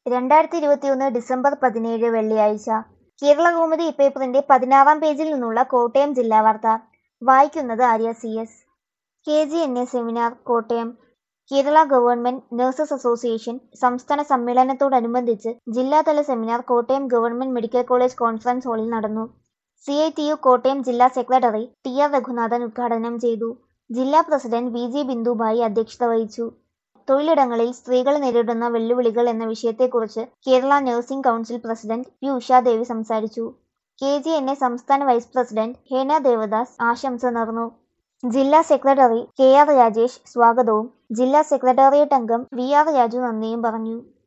രണ്ടായിരത്തി ഇരുപത്തിയൊന്ന് ഡിസംബർ പതിനേഴ് വെള്ളിയാഴ്ച കേരളകൗമുദി പേപ്പറിന്റെ പതിനാറാം പേജിൽ നിന്നുള്ള കോട്ടയം ജില്ലാ വാർത്ത വായിക്കുന്നത് Arya C S K G N A seminar Kottayam Kerala government nurses association സംസ്ഥാന സമ്മേളനത്തോടനുബന്ധിച്ച് ജില്ലാതല seminar Kottayam government medical college conference ഹാളിൽ നടന്നു C I T U Kottayam ജില്ലാ സെക്രട്ടറി ടി ആർ രഘുനാഥൻ ഉദ്ഘാടനം ചെയ്തു ജില്ലാ പ്രസിഡന്റ് വി ജി ബിന്ദുബായി അധ്യക്ഷത വഹിച്ചു തൊഴിലിടങ്ങളിൽ സ്ത്രീകൾ നേരിടുന്ന വെല്ലുവിളികൾ എന്ന വിഷയത്തെക്കുറിച്ച് Kerala nursing council president P Ushadevi സംസാരിച്ചു കെ ജി എൻ എ സംസ്ഥാന വൈസ് പ്രസിഡന്റ് ഹേന ദേവദാസ് ആശംസ നേർന്നു ജില്ലാ സെക്രട്ടറി കെ ആർ രാജേഷ് സ്വാഗതവും ജില്ലാ സെക്രട്ടേറിയറ്റ് അംഗം വി ആർ രാജു നന്ദിയും പറഞ്ഞു